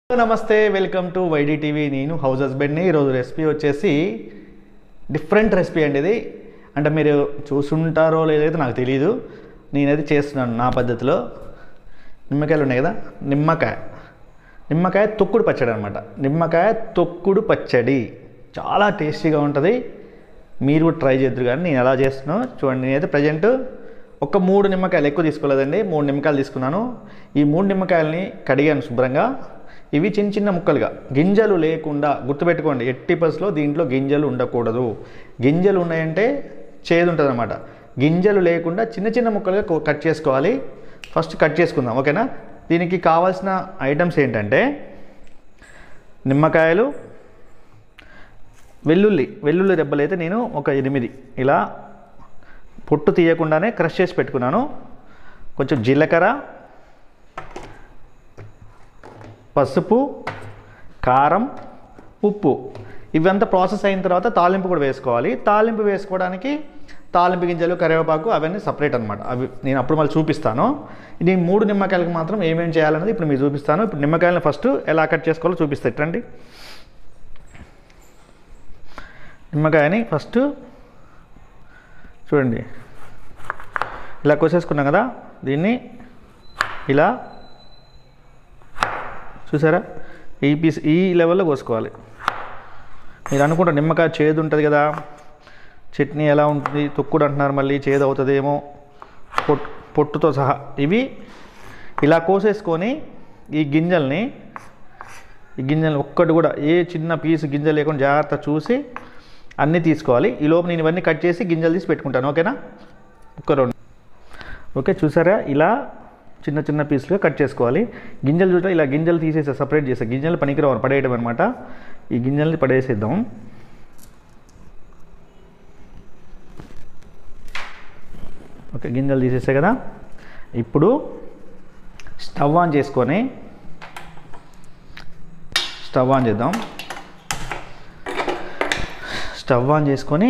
నమస్తే welcome to YD TV నేను house హస్బెండ్ని ఈరోజు రెసిపీ వచ్చేసి డిఫరెంట్ రెసిపీ అండి ఇది అంటే మీరు చూసుంటారో లేదైతే నాకు తెలియదు నేనైతే చేస్తున్నాను నా పద్ధతిలో నిమ్మకాయలు ఉన్నాయి కదా నిమ్మకాయ నిమ్మకాయ తొక్కుడు పచ్చడి అనమాట నిమ్మకాయ తొక్కుడు పచ్చడి చాలా టేస్టీగా ఉంటుంది మీరు కూడా ట్రై చేద్దరు కానీ నేను ఎలా చేస్తున్నాను చూడండి నేనైతే ప్రజెంట్ ఒక మూడు నిమ్మకాయలు ఎక్కువ తీసుకోలేదండి మూడు నిమ్మకాయలు తీసుకున్నాను ఈ మూడు నిమ్మకాయలని కడిగాను శుభ్రంగా ఇవి చిన్న చిన్న ముక్కలుగా గింజలు లేకుండా గుర్తుపెట్టుకోండి ఎట్టి పసులో దీంట్లో గింజలు ఉండకూడదు గింజలు ఉన్నాయంటే చేదు ఉంటుంది అనమాట గింజలు లేకుండా చిన్న చిన్న ముక్కలుగా కో- కట్ చేసుకోవాలి ఫస్ట్ కట్ చేసుకుందాం ఓకేనా దీనికి కావాల్సిన ఐటమ్స్ ఏంటంటే నిమ్మకాయలు వెల్లుల్లి వెల్లుల్లి రెబ్బలు అయితే నేను ఒక ఎనిమిది ఇలా పొట్టు తీయకుండానే క్రష్ చేసి పెట్టుకున్నాను కొంచెం జీలకర్ర పసుపు కారం ఉప్పు ఇవంతా ప్రాసెస్ అయిన తర్వాత తాలింపు కూడా వేసుకోవాలి తాలింపు వేసుకోవడానికి తాలింపు గింజలు కరివేపాకు అవన్నీ సపరేట్ అనమాట అవి నేను అప్పుడు మళ్ళీ చూపిస్తాను ఇది మూడు నిమ్మకాయలకు మాత్రం ఏమేమి చేయాలనేది ఇప్పుడు మీకు చూపిస్తాను ఇప్పుడు నిమ్మకాయలను ఫస్ట్ ఎలా కట్ చేసుకోవాలో చూపిస్తా ఇట్రండి నిమ్మకాయని ఫస్ట్ చూడండి ఇలా కోసేసుకున్నాం కదా దీన్ని ఇలా చూసారా ఈ పీస్ ఈ లెవెల్లో కోసుకోవాలి మీరు అనుకుంటారు నిమ్మకాయ చేదు ఉంటుంది కదా చట్నీ ఎలా ఉంటుంది తొక్కుడు అంటున్నారు మళ్ళీ చేదు అవుతుందేమో పొట్టు పొట్టుతో సహా ఇవి ఇలా కోసేసుకొని ఈ గింజల్ని ఈ గింజలు ఒక్కటి కూడా ఏ చిన్న పీస్ గింజలు లేకుండా జాగ్రత్త చూసి అన్నీ తీసుకోవాలి ఈ లోపు నేను ఇవన్నీ కట్ చేసి గింజలు తీసి పెట్టుకుంటాను ఓకేనా ఒక్క రెండు ఓకే చూసారా ఇలా చిన్న చిన్న పీసులుగా కట్ చేసుకోవాలి గింజలు చూడ ఇలా గింజలు తీసేసి సపరేట్ చేసే గింజలు పనికిరావు పడేయడం అనమాట ఈ గింజల్ని పడేసేద్దాం ఓకే గింజలు తీసేసే కదా ఇప్పుడు స్టవ్ ఆన్ చేసుకొని స్టవ్ ఆన్ చేద్దాం స్టవ్ ఆన్ చేసుకొని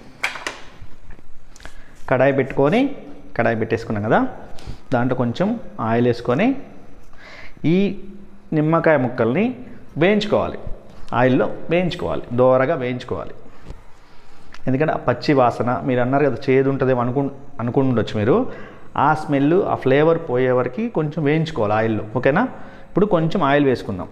కడాయి పెట్టుకొని కడాయి పెట్టేసుకున్నాం కదా దాంట్లో కొంచెం ఆయిల్ వేసుకొని ఈ నిమ్మకాయ ముక్కల్ని వేయించుకోవాలి ఆయిల్లో వేయించుకోవాలి దోరగా వేయించుకోవాలి ఎందుకంటే ఆ పచ్చి వాసన మీరు అన్నారు కదా చేదు ఉంటుందేమో అనుకు అనుకుండొచ్చు మీరు ఆ స్మెల్ ఆ ఫ్లేవర్ పోయే వరకు కొంచెం వేయించుకోవాలి ఆయిల్లో ఓకేనా ఇప్పుడు కొంచెం ఆయిల్ వేసుకుందాం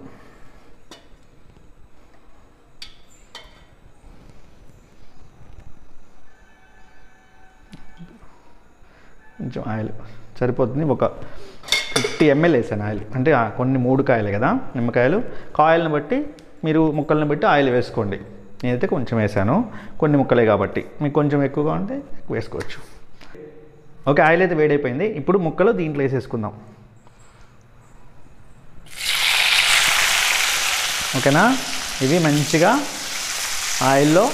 కొంచెం ఆయిల్ సరిపోతుంది ఒక ఫిఫ్టీ ఎంఎల్ వేసాను ఆయిల్ అంటే ఆ కొన్ని మూడు కాయలే కదా నిమ్మకాయలు కాయలను బట్టి మీరు ముక్కల్ని బట్టి ఆయిల్ వేసుకోండి నేనైతే కొంచెం వేసాను కొన్ని ముక్కలే కాబట్టి మీకు కొంచెం ఎక్కువగా ఉంటే ఎక్కువ వేసుకోవచ్చు ఓకే ఆయిల్ అయితే వేడైపోయింది ఇప్పుడు ముక్కలు దీంట్లో వేసేసుకుందాం ఓకేనా ఇవి మంచిగా ఆయిల్లో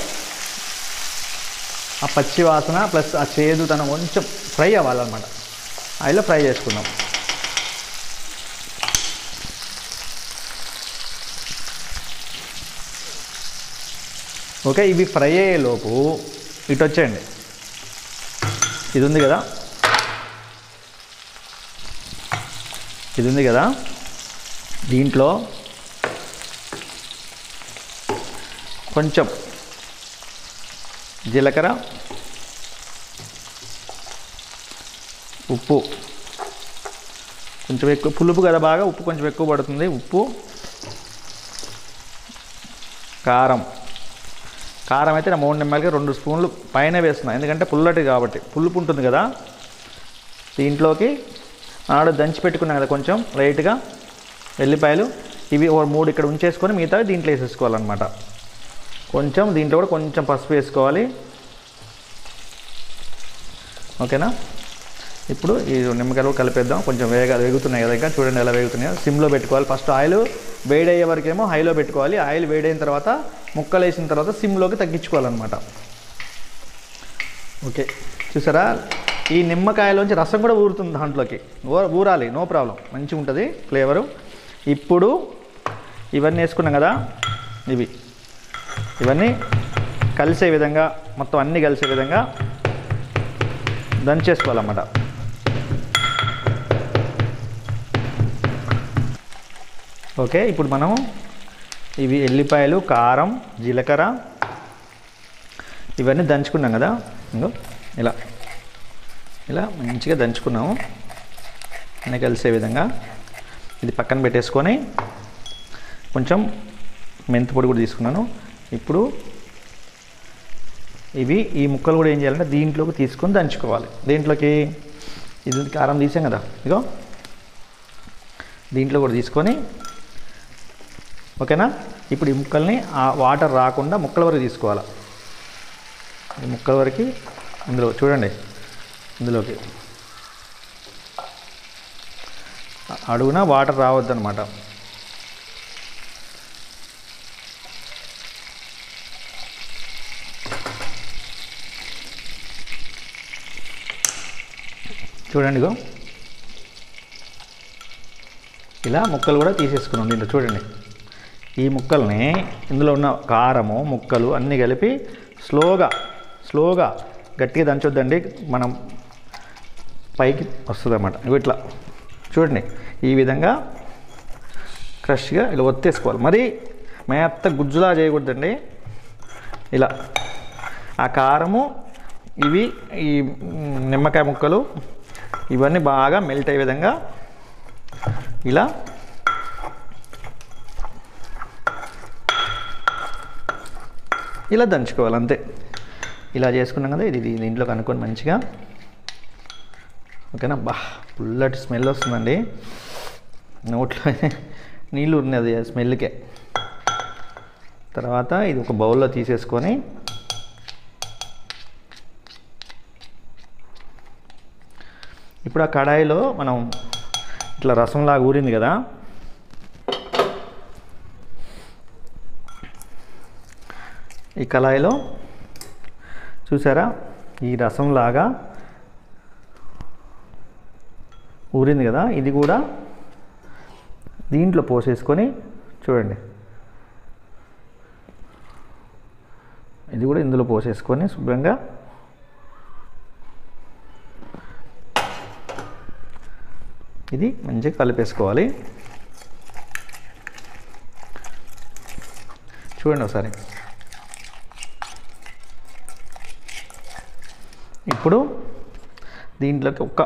ఆ పచ్చి వాసన ప్లస్ ఆ చేదుతనం కొంచెం ఫ్రై అవ్వాలన్నమాట ఆయిల్లో ఫ్రై చేసుకుందాం ఓకే ఇవి ఫ్రై అయ్యేలోపు ఇటు వచ్చేయండి ఇది ఉంది కదా ఇది ఉంది కదా దీంట్లో కొంచెం జీలకర్ర ఉప్పు కొంచెం ఎక్కువ పులుపు కదా బాగా ఉప్పు కొంచెం ఎక్కువ పడుతుంది ఉప్పు కారం కారం అయితే నా మూడు నిమ్మలకి రెండు స్పూన్లు పైన వేస్తున్నా ఎందుకంటే పుల్లటి కాబట్టి పులుపు ఉంటుంది కదా దీంట్లోకి నాడు దంచి పెట్టుకున్నాం కదా కొంచెం లైట్గా వెల్లిపాయలు ఇవి ఓ మూడు ఇక్కడ ఉంచేసుకొని మిగతా దీంట్లో వేసేసుకోవాలన్నమాట కొంచెం దీంట్లో కూడా కొంచెం పసుపు వేసుకోవాలి ఓకేనా ఇప్పుడు ఈ నిమ్మకాయలు కలిపేద్దాం కొంచెం వేగ వేగుతున్నాయి కదా ఇంకా చూడండి ఎలా వేగుతున్నాయో సిమ్లో పెట్టుకోవాలి ఫస్ట్ ఆయిల్ వేడయ్యే వరకేమో హైలో పెట్టుకోవాలి ఆయిల్ వేడైన తర్వాత ముక్కలు వేసిన తర్వాత సిమ్లోకి తగ్గించుకోవాలన్నమాట ఓకే చూసారా ఈ నిమ్మకాయలోంచి రసం కూడా ఊరుతుంది దాంట్లోకి ఊ- ఊరాలి నో ప్రాబ్లం మంచిగా ఉంటుంది ఫ్లేవరు ఇప్పుడు ఇవన్నీ వేసుకున్నాం కదా ఇవి ఇవన్నీ కలిసే విధంగా మొత్తం అన్నీ కలిసే విధంగా దంచేసుకోవాలన్నమాట ఓకే ఇప్పుడు మనం ఇవి ఎల్లిపాయలు కారం జీలకర్ర ఇవన్నీ దంచుకున్నాం కదా ఇంకో ఇలా ఇలా మంచిగా దంచుకున్నాము అన్నీ కలిసే విధంగా ఇది పక్కన పెట్టేసుకొని కొంచెం మెంతి పొడి కూడా తీసుకున్నాను ఇప్పుడు ఇవి ఈ ముక్కలు కూడా ఏం చేయాలంటే దీంట్లోకి తీసుకొని దంచుకోవాలి దీంట్లోకి ఇది కారం తీసాం కదా ఇగో దీంట్లో కూడా తీసుకొని ఓకేనా ఇప్పుడు ఈ ముక్కల్ని ఆ వాటర్ రాకుండా ముక్కల వరకు తీసుకోవాలి ఈ ముక్కల వరకు ఇందులో చూడండి ఇందులోకి అడుగున వాటర్ రావద్దనమాట చూడండి ఇగో ఇలా ముక్కలు కూడా తీసేసుకున్నాం దీంట్లో చూడండి ఈ ముక్కల్ని ఇందులో ఉన్న కారము ముక్కలు అన్నీ కలిపి స్లోగా స్లోగా గట్టిగా దంచొద్దండి మనం పైకి వస్తుంది అన్నమాట ఇట్లా చూడండి ఈ విధంగా క్రష్గా ఇలా ఒత్తేసుకోవాలి మరి మేత్త గుజ్జులా చేయకూడదండి ఇలా ఆ కారము ఇవి ఈ మ్, నిమ్మకాయ ముక్కలు ఇవన్నీ బాగా మెల్ట్ అయ్యే విధంగా ఇలా ఇలా దంచుకోవాలి అంతే ఇలా చేసుకున్నాం కదా ఇది ఇది దీంట్లో కనుక్కొని మంచిగా ఓకేనా బా పుల్లటి స్మెల్ వస్తుందండి నోట్లో నీళ్ళు ఉన్నది ఆ స్మెల్కే తర్వాత ఇది ఒక బౌల్లో తీసేసుకొని ఇప్పుడు ఆ కడాయిలో మనం ఇట్లా రసంలాగా ఊరింది కదా ఈ కళాయిలో చూసారా ఈ రసంలాగా ఊరింది కదా ఇది కూడా దీంట్లో పోసేసుకొని చూడండి ఇది కూడా ఇందులో పోసేసుకొని శుభ్రంగా ఇది మంచిగా కలిపేసుకోవాలి చూడండి ఒకసారి ఇప్పుడు దీంట్లోకి ఒక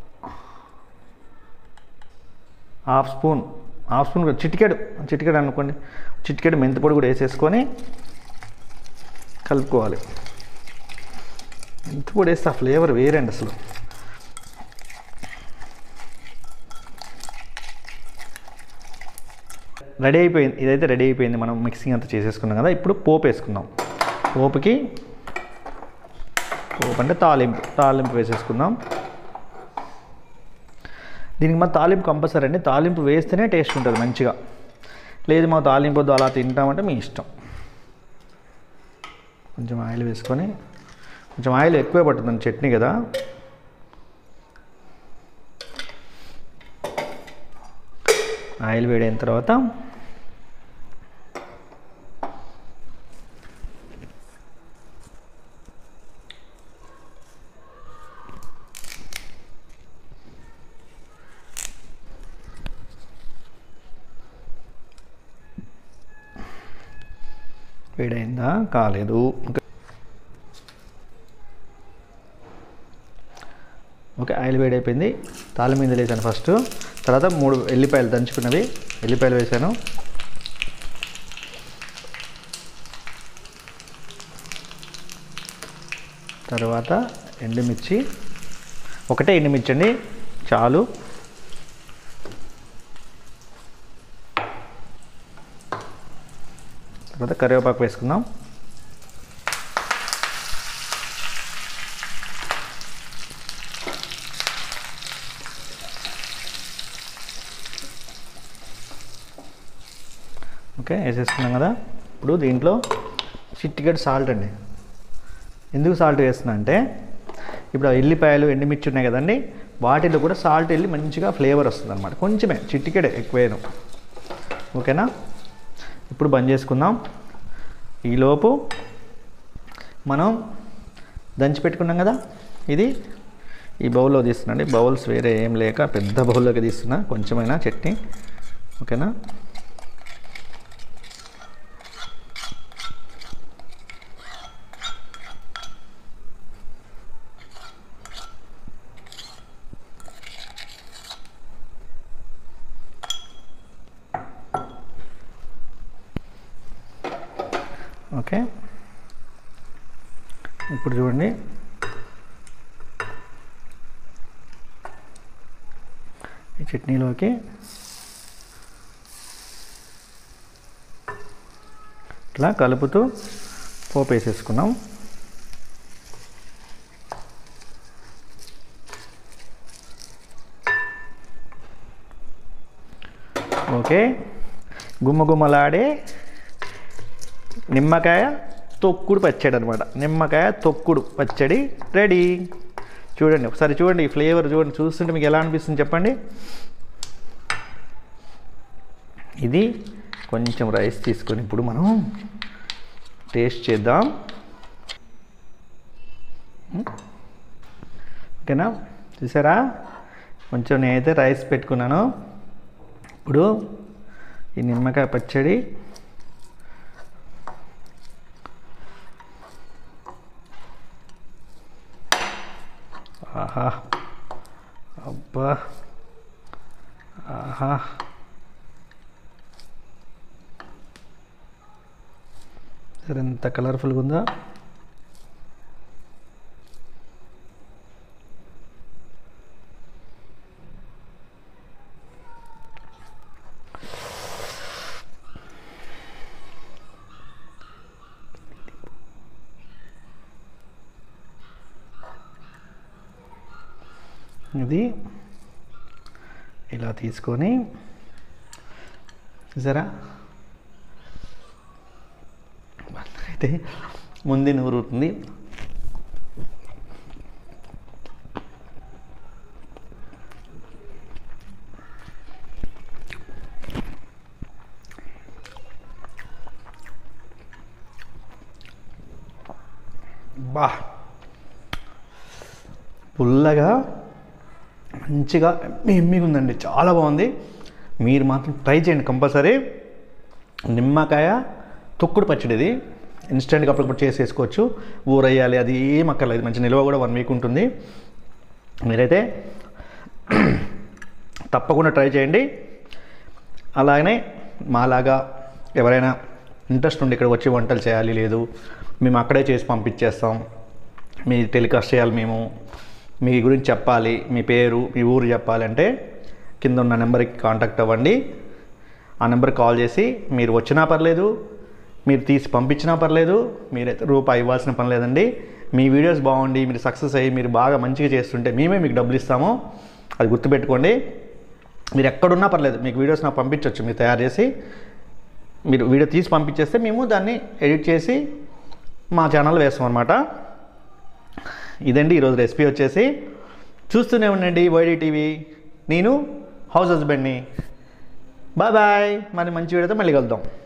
హాఫ్ స్పూన్ హాఫ్ స్పూన్ కూడా చిటికెడు చిటికెడు అనుకోండి చిటికెడు మెంతిపొడి కూడా వేసేసుకొని కలుపుకోవాలి మెంతిపొడి వేస్తే ఆ ఫ్లేవర్ వేరండి అసలు రెడీ అయిపోయింది ఇదైతే రెడీ అయిపోయింది మనం మిక్సింగ్ అంతా చేసేసుకున్నాం కదా ఇప్పుడు పోపు వేసుకుందాం పోపుకి పోపు అంటే తాలింపు తాలింపు వేసేసుకుందాం దీనికి మా తాలింపు కంపల్సరీ అండి తాలింపు వేస్తేనే టేస్ట్ ఉంటుంది మంచిగా లేదు మా తాలింపు వద్దు అలా తింటామంటే మీ ఇష్టం కొంచెం ఆయిల్ వేసుకొని కొంచెం ఆయిల్ ఎక్కువే పడుతుంది చట్నీ కదా ఆయిల్ వేడైన తర్వాత వేడైందా కాలేదు ఇంకా ఓకే ఆయిల్ వేడైపోయింది తాళం మీద వేసాను ఫస్ట్ తర్వాత మూడు ఎల్లిపాయలు దంచుకున్నవి ఎల్లిపాయలు వేసాను తర్వాత ఎండుమిర్చి ఒకటే ఎండుమిర్చి అండి చాలు తర్వాత కరివేపాకు వేసుకుందాం ఓకే వేసేసుకున్నాం కదా ఇప్పుడు దీంట్లో చిట్టిగడ్డ సాల్ట్ అండి ఎందుకు సాల్ట్ వేస్తున్నా అంటే ఇప్పుడు ఆ ఎల్లిపాయలు ఎండుమిర్చి ఉన్నాయి కదండి వాటిలో కూడా సాల్ట్ వెళ్ళి మంచిగా ఫ్లేవర్ వస్తుంది అనమాట కొంచెమే చిట్టికెడే ఎక్కువేను ఓకేనా ఇప్పుడు బంద్ చేసుకుందాం ఈలోపు మనం దంచి పెట్టుకున్నాం కదా ఇది ఈ బౌల్లో తీస్తున్నాండి బౌల్స్ వేరే ఏం లేక పెద్ద బౌల్లోకి తీస్తున్నా కొంచెమైనా చట్నీ ఓకేనా ఓకే ఇప్పుడు చూడండి ఈ చట్నీలోకి ఇట్లా కలుపుతూ పోపు వేసేసుకున్నాం ఓకే గుమ్మగుమ్మలాడే నిమ్మకాయ తొక్కుడు పచ్చడి అనమాట నిమ్మకాయ తొక్కుడు పచ్చడి రెడీ చూడండి ఒకసారి చూడండి ఈ ఫ్లేవర్ చూడండి చూస్తుంటే మీకు ఎలా అనిపిస్తుంది చెప్పండి ఇది కొంచెం రైస్ తీసుకొని ఇప్పుడు మనం టేస్ట్ చేద్దాం ఓకేనా చూసారా కొంచెం నేనైతే రైస్ పెట్టుకున్నాను ఇప్పుడు ఈ నిమ్మకాయ పచ్చడి ఆహా అబ్బా ఆహా సరే ఎంత కలర్ఫుల్గా ఉందా ఇది ఇలా తీసుకొని చూసారా అయితే ముందే నూరుతుంది బా పుల్లగా మంచిగా ఎమ్మిగా ఉందండి చాలా బాగుంది మీరు మాత్రం ట్రై చేయండి కంపల్సరీ నిమ్మకాయ తొక్కుడు పచ్చడి ఇది ఇన్స్టెంట్గా అప్పటికప్పుడు చేసేసుకోవచ్చు ఊరయ్యాలి అది ఏం అక్కర్లేదు మంచి నిల్వ కూడా వన్ వీక్ ఉంటుంది మీరైతే తప్పకుండా ట్రై చేయండి అలాగనే మాలాగా ఎవరైనా ఇంట్రెస్ట్ ఉండి ఇక్కడ వచ్చి వంటలు చేయాలి లేదు మేము అక్కడే చేసి పంపించేస్తాం మీ టెలికాస్ట్ చేయాలి మేము మీ గురించి చెప్పాలి మీ పేరు మీ ఊరు చెప్పాలంటే కింద ఉన్న నెంబర్కి కాంటాక్ట్ అవ్వండి ఆ నెంబర్కి కాల్ చేసి మీరు వచ్చినా పర్లేదు మీరు తీసి పంపించినా పర్లేదు మీరైతే రూపాయి ఇవ్వాల్సిన పని లేదండి మీ వీడియోస్ బాగుండి మీరు సక్సెస్ అయ్యి మీరు బాగా మంచిగా చేస్తుంటే మేమే మీకు డబ్బులు ఇస్తాము అది గుర్తుపెట్టుకోండి మీరు ఎక్కడున్నా పర్లేదు మీకు వీడియోస్ నాకు పంపించవచ్చు మీరు తయారు చేసి మీరు వీడియో తీసి పంపించేస్తే మేము దాన్ని ఎడిట్ చేసి మా ఛానల్ వేస్తాం అనమాట ఇదండి ఈరోజు రెసిపీ వచ్చేసి చూస్తూనే ఉండండి వైడీ టీవీ నేను హౌస్ హస్బెండ్ని బాయ్ బాయ్ మరి మంచి వీడియోతో మళ్ళీ కలుద్దాం